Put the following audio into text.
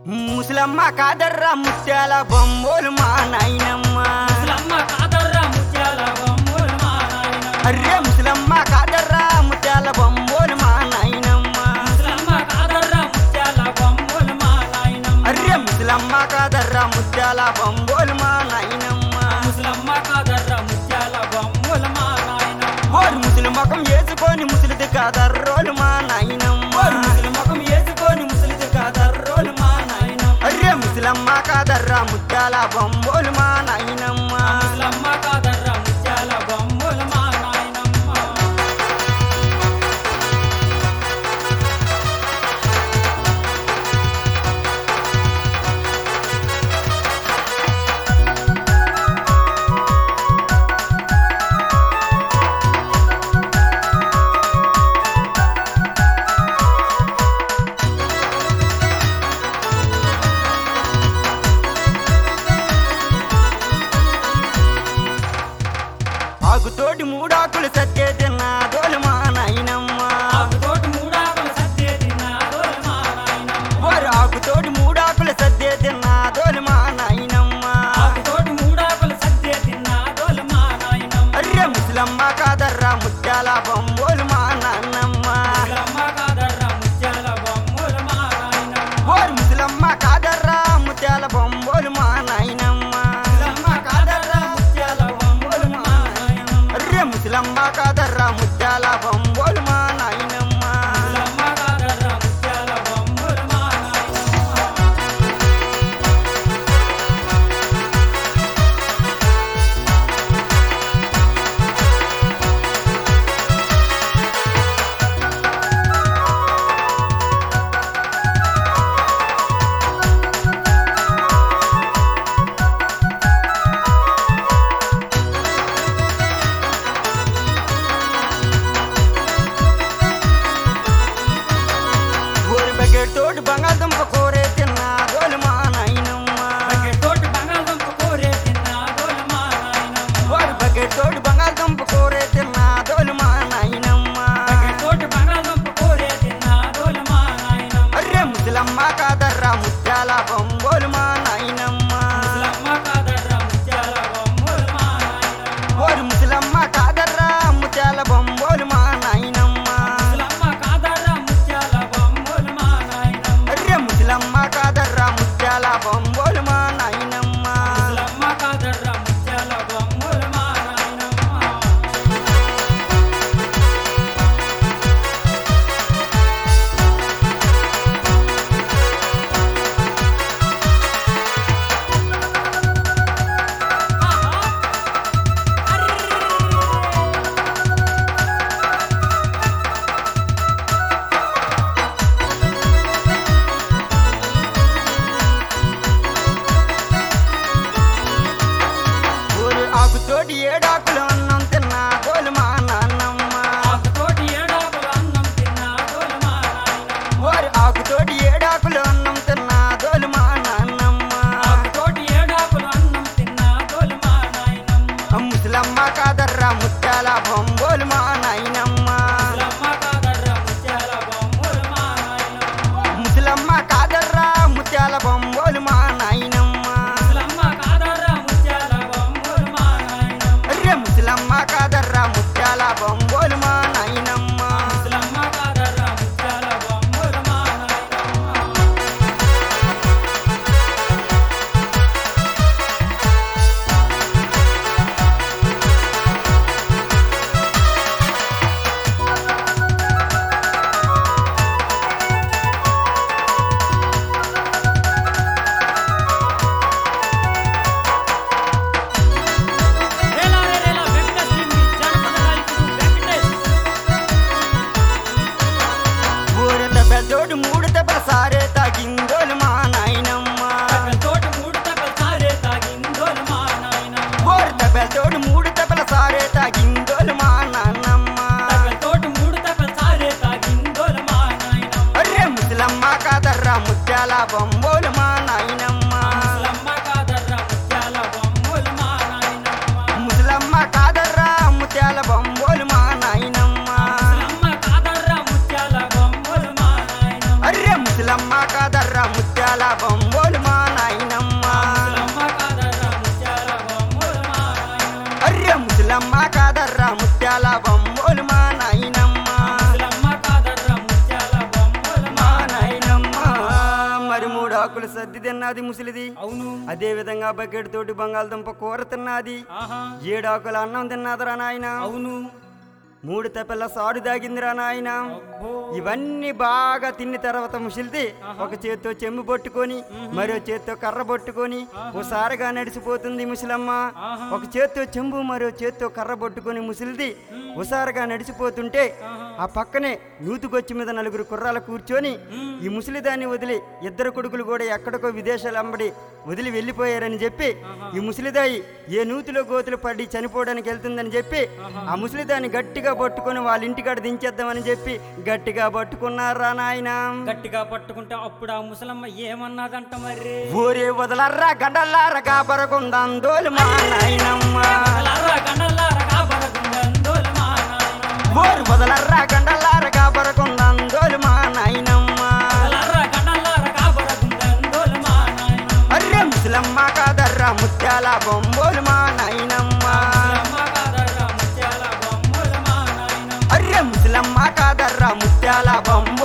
ముసలమ్మ కాదర్రా ముత్యాల బొమ్మోలు మా నాయనమ్మ ముసలమ్మ కాదర్రా ముత్యాల బొమ్మలు మా నాయనమ్మ. అర్రే ముసలమ్మ కాదర్రా ముత్యాల బొమ్మోలు మా నాయనమ్మ ముసలమ్మ కాదర్రా ముత్యాల బొమ్మలు మా నాయనమ్మ. అర్రే ముసలమ్మ కాదర్రా ముత్యాల బొమ్మోలు మా నాయనమ్మ ముసలమ్మ కాదర్రా ముత్యాల బొమ్మలు మా నాయనమ్మ. ఓరు ముసలి ముఖం వేసుకొని ముసలిది కాదర్రోలు మా నాయనమ్మ ఓరి ముసలి ముఖం వేసుకొని ముసలిది కాదర్రోలు మా నాయనమ్మ. అర్రే ముసలమ్మ కాదర్రా ముత్యాల బొమ్మోలు మా నాయనమ్మ ముసలమ్మ కాదర్రా ముత్యాల బొమ్మలు మా నాయనమ్మ. ఆకుతోటి మూడాకులు సత్తే తిన్నా దోలు మా నాయనమ్మ ఆకుతోటి మూడాకులు సద్దే తిన్నారోలు మా నాయనమ్మ. ఓరు ఆకుతోటి మూడాకులు సత్తే తిన్నా దోలు మా నాయనమ్మ ఆకుతోటి మూడాకులు సద్దే తిన్నారోలు మా నాయనమ్మ. అర్రే ముసలమ్మ కాదర్రా ముత్యాల బొమ్మోలు మా నాన్నమ్మ ముసలమ్మ కాదర్రా ముత్యాల బొమ్మలు మా నాయనమ్మ. ఓరు ముసలమ్మ కాదర్రా ముత్యాల బొమ్మోలు మా నాయనమ్మ ముసలమ్మ కాదర్రా ముత్యాల బొమ్మలు మా నాయనమ్మ. అర్రే ముసలమ్మ కాదర్రా ముత్యాల బొమ్మోలు మా నాయనమ్మ ముసలమ్మ కాదర్రా ముత్యాల బొమ్మలు మా నాయనమ్మ. ఓరి బకెట్ తోటి బంగాళదుంప కూరే తిన్నా దోలు మా నాయనమ్మ బకెట్టోటి బంగాళదుంప కూరే తిన్నారోలు మా నాయనమ్మ. ఓరి బకెట్ తోటి బంగాళదుంప కూరే తిన్నా దోలు మా నాయనమ్మ బకెట్టోటి బంగాళదుంప కూరే తిన్నారోలు మా నాయనమ్మ. అర్రే ముసలమ్మ కాదర్రా ముత్యాల బొమ్మోలు మా నాయనమ్మ ముసలమ్మ కాదర్రా ముత్యాల బొమ్మలు మా నాయనమ్మ. ఓరి ముసలమ్మ కాదర్రా ముత్యాల బొమ్మోలు మా నాయనమ్మ ముసలమ్మ కాదర్రా ముత్యాల బొమ్మలు మా నాయనమ్మ. అర్రే ముసలమ్మ కాదర్రా ముత్యాల బొమ్మోలు మా నాయనమ్మ ముసలమ్మ కాదర్రా ముత్యాల బొమ్మలు మా నాయనమ్మ. ఓరి ఆకుతోటి ఏడాకులు అన్నం తిన్నా దోలు మా నాన్నమ్మ ఆకుతోటి ఏడాకులు అన్నం తిన్నారోలు మా నాయనమ్మ. ఓరి ఆకుతోటి ఏడాకులు అన్నం తిన్నా దోలు మా నాన్నమ్మ ఆకుతోటి ఏడాకులు అన్నం తిన్నారోలు మా నాయనమ్మ. ముసలమ్మ కాదర్రా ముత్యాల బొమ్మోలు మా నాయనమ్మ ముసలమ్మ కాదర్రా ముత్యాల బొమ్మలు మా నాయనమ్మ. ముసలమ్మ కాదర్రా ముత్యాల బొమ్మోలు మా నాయనమ్మ ముసలమ్మ కాదర్రా ముత్యాల బొమ్మలు మా నాయనమ్మ. అర్రే ముసలమ్మ కాదర్రా ముత్యాల బొమ్మోలు మా నాయనమ్మ ముసలమ్మ కాదర్రా ముత్యాల బొమ్మలు మా నాయనమ్మ. రేలా రే రేలా వెంకటేష్ లింగి జానపద నాయకుడు వెంకటేష్. ఊర దెబ్బతోటి మూడు దెబ్బల సారే తాగిందోలు మా నాయనమ్మ తగలతోటి మూడు తగలు సారే తాగిందోలు మా నాయనమ్మ. ఊర దెబ్బతోటి మూడు దెబ్బల సారే తాగిందోలు మా నాన్నమ్మ తగలతోటి మూడు తగలు సారే తాగిందోలు మా నాయనమ్మ. అర్రే ముసలమ్మ కాదర్రా ముత్యాల బొమ్మోలు మా నాయనమ్మ ముసలమ్మ కాదర్రా ముత్యాల బొమ్మలు మా నాయనమ్మ. ముసలమ్మ కాదర్రా ముత్యాల బొమ్మోలు మా నాయనమ్మ ముసలమ్మ కాదర్రా ముత్యాల బొమ్మలు మా నాయనమ్మ. అర్రే ముసలమ్మ మూడాకులు సర్ది తిన్నది ముసలిది అవును అదే విధంగా బకెట్ తోటి బంగాళదుంప కూర తిన్నది ఆహా ఏడాకుల అన్నం తిన్నదిరా నాయన అవును మూడు తెప్పల సాడు దాగిందిరా నాయన అబ్బో ఇవన్నీ బాగా తిన్న తర్వాత ముసిలిది ఒక చేత్తో చెంబు పట్టుకొని మరో చేత్తో కర్ర పట్టుకొని ఓసారిగా నడిచిపోతుంది ముసలమ్మ ఆహా. ఒక చేత్తో చెంబు మరో చేత్తో కర్ర పట్టుకొని ముసిలిది ఓసారిగా నడిచిపోతుంటే ఆ పక్కనే నూతుకొచ్చి మీద నలుగురు కుర్రాలు కూర్చొని ఈ ముసలిదాన్ని వదిలి ఇద్దరు కొడుకులు కూడా ఎక్కడికో విదేశాలు అంబడి వదిలి వెళ్ళిపోయారని చెప్పి ఈ ముసలిదాయి ఏ నూతిలో గోతులు పడి చనిపోవడానికి వెళ్తుందని చెప్పి ఆ ముసలిదాన్ని గట్టిగా పట్టుకొని వాళ్ళ ఇంటికాడ దించేద్దామని చెప్పి గట్టిగా పట్టుకున్నారా నాయన గట్టిగా పట్టుకుంటే అప్పుడు ఆ ముసలమ్మ ఏమన్నదంట మరి ఊరే వదలర్రా గడ్డల్లారా కాపరకుందాం దోలు మా నాయనమ్మ గండలారా, గండలారా, కాబరగుండందోలు మా నాయనమ్మ. ఊరు వదలర్రా గండల్లారా కాపరకుందాం దోలు మా నాయనమ్మ గండలారా, గండలారా, కాబరగుండందోలు మా నాయనమ్మ. అర్రె ముసలమ్మ కాదర్రా ముత్యాల బొంబోలు మా నాయనమ్మ ముసలమ్మ కాదరా, ముత్యాల బొమ్మలు మా నాయనమ్మ. అర్రె ముసలమ్మ కాదర్రా ముత్యాల బొమ్మ